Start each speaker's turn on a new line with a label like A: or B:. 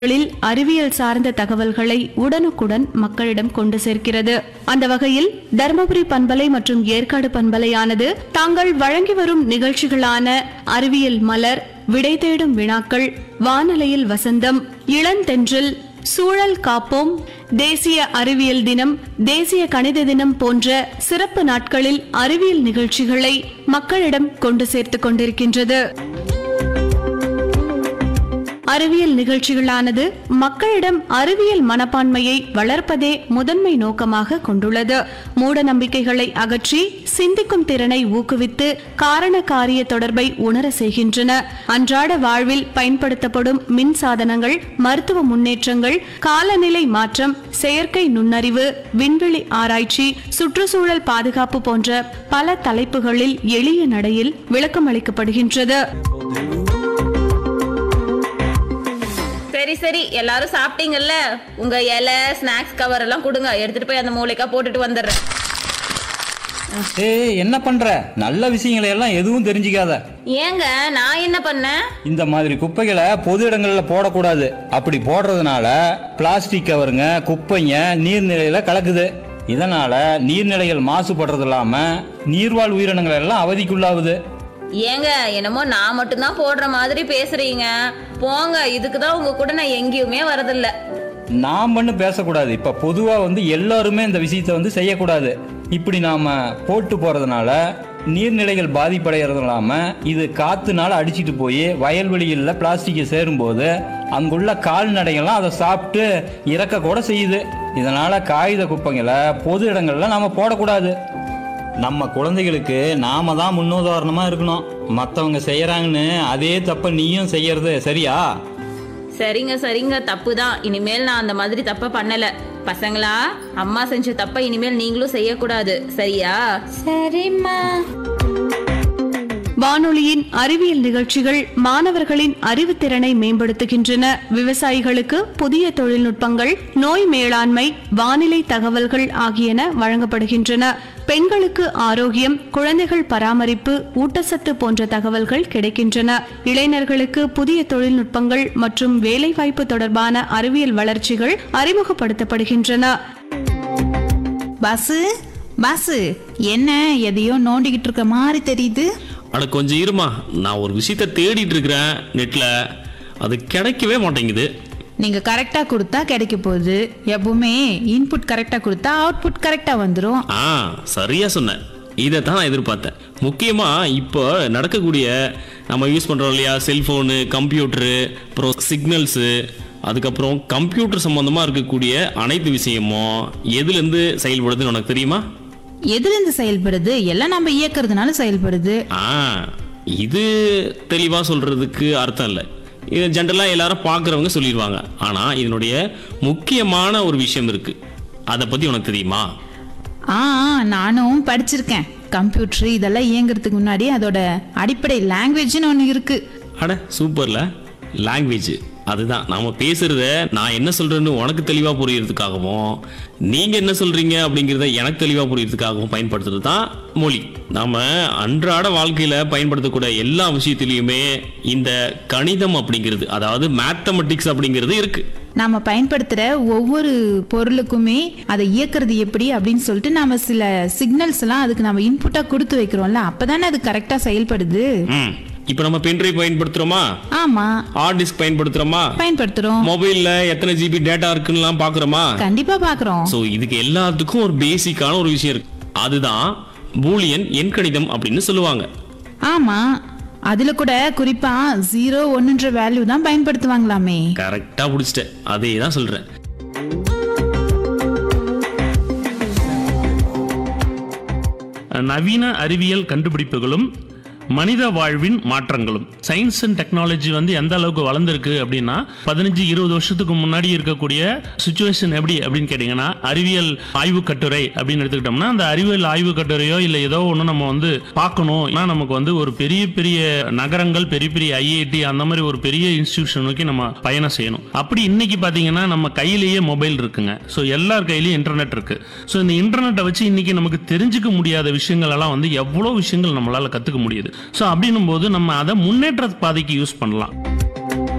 A: களில் அறிவியல் சார்ந்த தகவல்களை உடனுக்குடன் மக்களிடம் கொண்டு சேர்க்கிறது அந்த வகையில் தருமபுரி பண்பலை மற்றும் ஏற்காடு பண்பலையானது தாங்கள் வழங்கி வரும் நிகழ்ச்சிகளான அறிவியல் மலர் விடை தேடும் வினாக்கள் வானலையில் வசந்தம் இளந்தென்றல் சூழல் காப்போம் தேசிய அறிவியல் தினம் தேசிய கணித தினம் போன்ற சிறப்பு நாட்களில் அறிவியல் நிகழ்ச்சிகளை மக்களிடம் கொண்டு சேர்த்துக் கொண்டிருக்கின்றது அறிவியல் நிகழ்ச்சிகளானது மக்களிடம் அறிவியல் மனப்பான்மையை வளர்ப்பதே முதன்மை நோக்கமாக கொண்டுள்ளது மூட நம்பிக்கைகளை அகற்றி சிந்திக்கும் திறனை ஊக்குவித்து காரண காரிய தொடர்பை உணர செய்கின்றன அன்றாட வாழ்வில் பயன்படுத்தப்படும் மின் சாதனங்கள் மருத்துவ முன்னேற்றங்கள் காலநிலை மாற்றம் செயற்கை நுண்ணறிவு விண்வெளி ஆராய்ச்சி சுற்றுச்சூழல் பாதுகாப்பு போன்ற பல தலைப்புகளில் எளிய நடையில் விளக்கமளிக்கப்படுகின்றது
B: சரி சரி எல்லாரும் சாப்பிட்டீங்கல்ல உங்க இலை ஸ்நாக்ஸ் கவர் எல்லாம் கொடுங்க எடுத்துட்டு போய் அந்த மூளைக்கா போட்டுட்டு வந்துடுறேன்
C: ஏய் என்ன பண்ற நல்ல விஷயங்களை எல்லாம் எதுவும் தெரிஞ்சுக்காத
B: ஏங்க நான் என்ன பண்ணேன்
C: இந்த மாதிரி குப்பைகளை பொது இடங்கள்ல போடக்கூடாது அப்படி போடுறதுனால பிளாஸ்டிக் கவருங்க குப்பைங்க நீர்நிலையில கலக்குது இதனால நீர்நிலைகள் மாசுபடுறது இல்லாம நீர்வாழ் உயிரினங்கள் எல்லாம் அவதிக்குள்ளாகுது
B: ஏங்க என்னமோ நான் மட்டும்தான் போடுற மாதிரி பேசுறீங்க போங்க இதுக்கு தான் உங்க கூட நான் எங்கேயுமே வரதில்ல
C: நாம் பண்ணு பேசக்கூடாது இப்ப பொதுவா வந்து எல்லாருமே இந்த விஷயத்தை வந்து செய்யக்கூடாது இப்படி நாம போட்டு போறதுனால நீர்நிலைகள் பாதிப்படைகிறது இல்லாம இது காத்துனால அடிச்சிட்டு போய் வயல்வெளிகளில் பிளாஸ்டிக்கை சேரும்போது அங்குள்ள கால்நடைகள்லாம் அதை சாப்பிட்டு இறக்க கூட செய்யுது இதனால காகித குப்பைங்களை பொது இடங்கள்ல நாம போடக்கூடாது நம்ம குழந்தைகளுக்கு நாம தான் முன்னுதாரணமா இருக்கணும் மற்றவங்க செய்யறாங்கன்னு அதே தப்ப நீயும் செய்யறது சரியா
B: சரிங்க சரிங்க தப்பு தான் இனிமேல் நான் அந்த மாதிரி தப்ப பண்ணல பசங்களா அம்மா செஞ்ச தப்ப இனிமேல் நீங்களும் செய்யக்கூடாது சரியா
D: சரிம்மா
A: வானொலியின் அறிவியல் நிகழ்ச்சிகள் மாணவர்களின் அறிவுத்திறனை மேம்படுத்துகின்றன விவசாயிகளுக்கு புதிய தொழில்நுட்பங்கள் நோய் மேலாண்மை வானிலை தகவல்கள் ஆகியன வழங்கப்படுகின்றன பெண்களுக்கு ஆரோக்கியம் குழந்தைகள் பராமரிப்பு ஊட்டச்சத்து போன்ற தகவல்கள் கிடைக்கின்றன இளைஞர்களுக்கு புதிய தொழில்நுட்பங்கள் மற்றும் வேலைவாய்ப்பு தொடர்பான அறிவியல் வளர்ச்சிகள் அறிமுகப்படுத்தப்படுகின்றன
D: பாசு பாசு என்ன எதையோ நோண்டிக்கிட்டு இருக்க மாதிரி தெரியுது
E: அட கொஞ்சம் இருமா நான் ஒரு விஷயத்த தேடிட்டு இருக்கிறேன் நெட்ல அது கிடைக்கவே மாட்டேங்குது
D: நீங்க கரெக்டா கொடுத்தா கிடைக்க போகுது எப்பவுமே இன்புட் கரெக்டா கொடுத்தா அவுட்புட் கரெக்டா வந்துரும்
E: ஆ சரியா சொன்ன இதை தான் நான் எதிர்பார்த்தேன் முக்கியமாக இப்போ நடக்கக்கூடிய நம்ம யூஸ் பண்ணுறோம் இல்லையா செல்ஃபோனு கம்ப்யூட்டரு அப்புறம் சிக்னல்ஸு அதுக்கப்புறம் கம்ப்யூட்டர் சம்மந்தமாக இருக்கக்கூடிய அனைத்து விஷயமும் எதுலேருந்து செயல்படுதுன்னு உனக்கு தெரியுமா
D: எதுல இருந்து செயல்படுது எல்லாம் நம்ம இயக்குறதுனால செயல்படுது
E: ஆ இது தெளிவாக சொல்கிறதுக்கு அர்த்தம் இல்லை இது ஜென்ரலாக எல்லாரும் பார்க்குறவங்க சொல்லிடுவாங்க ஆனால் இதனுடைய முக்கியமான ஒரு விஷயம் இருக்குது அதை பற்றி உனக்கு தெரியுமா
D: ஆ ஆ, நானும் படிச்சிருக்கேன் கம்ப்யூட்டர் இதெல்லாம் இயங்குறதுக்கு முன்னாடி அதோட அடிப்படை லாங்குவேஜ்னு ஒன்று இருக்கு
E: அட சூப்பர்ல லாங்குவேஜ் அதுதான் நாம பேசுறத நான் என்ன சொல்றேன்னு உனக்கு தெளிவா புரியறதுக்காகவும் நீங்க என்ன சொல்றீங்க அப்படிங்கிறத எனக்கு தெளிவா புரியறதுக்காகவும் பயன்படுத்துறது தான் மொழி நாம அன்றாட வாழ்க்கையில பயன்படுத்தக்கூடிய எல்லா விஷயத்திலையுமே இந்த கணிதம் அப்படிங்கிறது அதாவது மேத்தமெட்டிக்ஸ் அப்படிங்கிறது இருக்கு
D: நாம பயன்படுத்துற ஒவ்வொரு பொருளுக்குமே அதை இயக்குறது எப்படி அப்படின்னு சொல்லிட்டு நாம சில சிக்னல்ஸ் எல்லாம் அதுக்கு நம்ம இன்புட்டா கொடுத்து வைக்கிறோம்ல அப்பதானே அது கரெக்டா செயல்படுது
E: ம் இப்போ நம்ம பென்ட்ரைவ் பயன்படுத்துறோமா
D: ஆமா
E: ஹார்ட் டிஸ்க் பயன்படுத்துறோமா
D: பயன்படுத்துறோம்
E: மொபைல்ல எத்தனை ஜிபி டேட்டா இருக்குன்னுலாம் பாக்குறோமா
D: கண்டிப்பா பாக்குறோம்
E: ஸோ இதுக்கு எல்லாத்துக்கும் ஒரு பேசிக்கான ஒரு விஷயம் இருக்கு அதுதான் பூலியன் எண்கணிதம் அப்படின்னு சொல்லுவாங்க
D: ஆமா அதுல கூட குறிப்பா ஜீரோ ஒன்னுன்ற வேல்யூ தான் பயன்படுத்துவாங்களாமே
E: கரெக்டா பிடிச்சிட்டேன் அதே தான் சொல்றேன்
F: நவீன அறிவியல் கண்டுபிடிப்புகளும் மனித வாழ்வின் மாற்றங்களும் சயின்ஸ் அண்ட் டெக்னாலஜி வந்து எந்த அளவுக்கு வளர்ந்துருக்கு அப்படின்னா பதினஞ்சு இருபது வருஷத்துக்கு முன்னாடி இருக்கக்கூடிய சுச்சுவேஷன் எப்படி அப்படின்னு கேட்டிங்கன்னா அறிவியல் ஆய்வு கட்டுரை அப்படின்னு எடுத்துக்கிட்டோம்னா அந்த அறிவியல் ஆய்வு கட்டுரையோ இல்லை ஏதோ ஒன்று நம்ம வந்து பார்க்கணும் ஏன்னா நமக்கு வந்து ஒரு பெரிய பெரிய நகரங்கள் பெரிய பெரிய ஐஐடி அந்த மாதிரி ஒரு பெரிய இன்ஸ்டிடியூஷன் நோக்கி நம்ம பயணம் செய்யணும் அப்படி இன்னைக்கு பார்த்தீங்கன்னா நம்ம கையிலேயே மொபைல் இருக்குங்க ஸோ எல்லார் கையிலயும் இன்டர்நெட் இருக்கு ஸோ இந்த இன்டர்நெட்டை வச்சு இன்னைக்கு நமக்கு தெரிஞ்சுக்க முடியாத விஷயங்கள் எல்லாம் வந்து எவ்வளோ விஷயங்கள் நம்மளால கற்றுக்க முடியுது ஸோ அப்படின்னும் போது நம்ம அதை முன்னேற்ற பாதைக்கு யூஸ் பண்ணலாம்